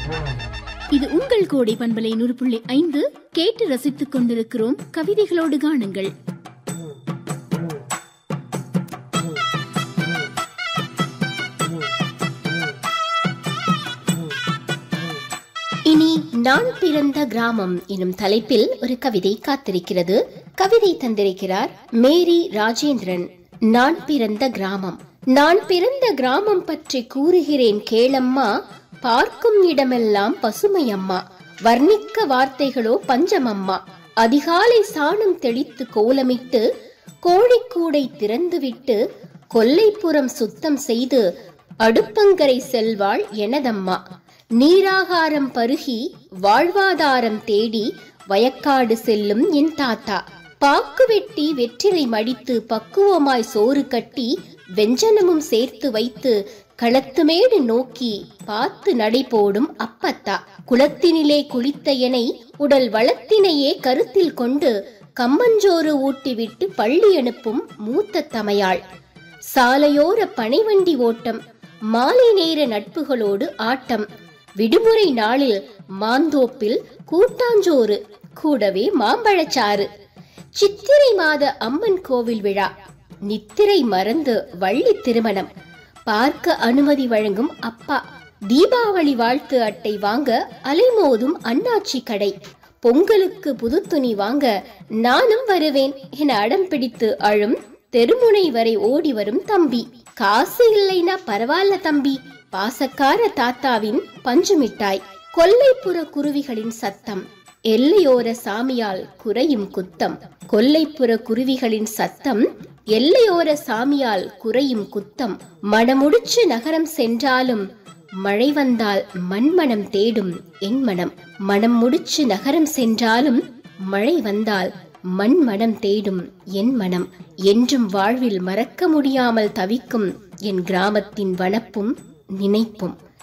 இது உங்கள் கோடை பண்பலை நூறு புள்ளி ஐந்து கேட்டு ரசித்துக் கொண்டிருக்கிறோம் கவிதைகளோடு காணுங்கள் இனி நான் பிறந்த கிராமம் எனும் தலைப்பில் ஒரு கவிதை காத்திருக்கிறது கவிதை தந்திருக்கிறார் மேரி ராஜேந்திரன் நான் பிறந்த கிராமம் நான் பிறந்த கிராமம் பற்றி கூறுகிறேன் கேளம்மா பார்க்கும் இடமெல்லாம் பசுமையம்மா வர்ணிக்க வார்த்தைகளோ பஞ்சமம்மா அதிகாலை சாணம் தெளித்து கோலமிட்டு கோழிக்கூடை திறந்துவிட்டு கொல்லைப்புறம் சுத்தம் செய்து அடுப்பங்கரை செல்வாள் எனதம்மா நீராகாரம் பருகி வாழ்வாதாரம் தேடி வயக்காடு செல்லும் என் தாத்தா பாக்கு வெட்டி வெற்றிலை மடித்து பக்குவமாய் சோறு கட்டி வெஞ்சனமும் சேர்த்து வைத்து களத்துமேடு நோக்கி பார்த்து நடை போடும் அப்பத்தா குளத்தினிலே குளித்த எனை உடல் வளத்தினையே கருத்தில் கொண்டு கம்மஞ்சோறு ஊட்டிவிட்டு பள்ளி அனுப்பும் மூத்த தமையாள் சாலையோர பனைவண்டி ஓட்டம் மாலை நேர நட்புகளோடு ஆட்டம் விடுமுறை நாளில் மாந்தோப்பில் கூட்டாஞ்சோறு கூடவே மாம்பழச்சாறு சித்திரை மாத அம்மன் கோவில் விழா நித்திரை மறந்து வள்ளி திருமணம் பார்க்க அனுமதி வழங்கும் அப்பா தீபாவளி வாழ்த்து அட்டை வாங்க அலைமோதும் அண்ணாச்சி கடை பொங்கலுக்கு புது துணி வாங்க நானும் வருவேன் என அடம் பிடித்து அழும் தெருமுனை வரை ஓடி வரும் தம்பி காசு இல்லைனா பரவாயில்ல தம்பி பாசக்கார தாத்தாவின் பஞ்சு மிட்டாய் கொல்லைப்புற குருவிகளின் சத்தம் எல்லையோர சாமியால் குறையும் குத்தம் கொல்லைப்புற குருவிகளின் சத்தம் எல்லையோர சாமியால் குறையும் குத்தம் மனமுடிச்சு நகரம் சென்றாலும் மழை வந்தால் மண்மனம் தேடும் என் மனம் மனம் முடிச்சு நகரம் சென்றாலும் மழை வந்தால் மண் மனம் தேடும் என் மனம் என்றும் வாழ்வில் மறக்க முடியாமல் தவிக்கும் என் கிராமத்தின் வனப்பும் நினைப்பும்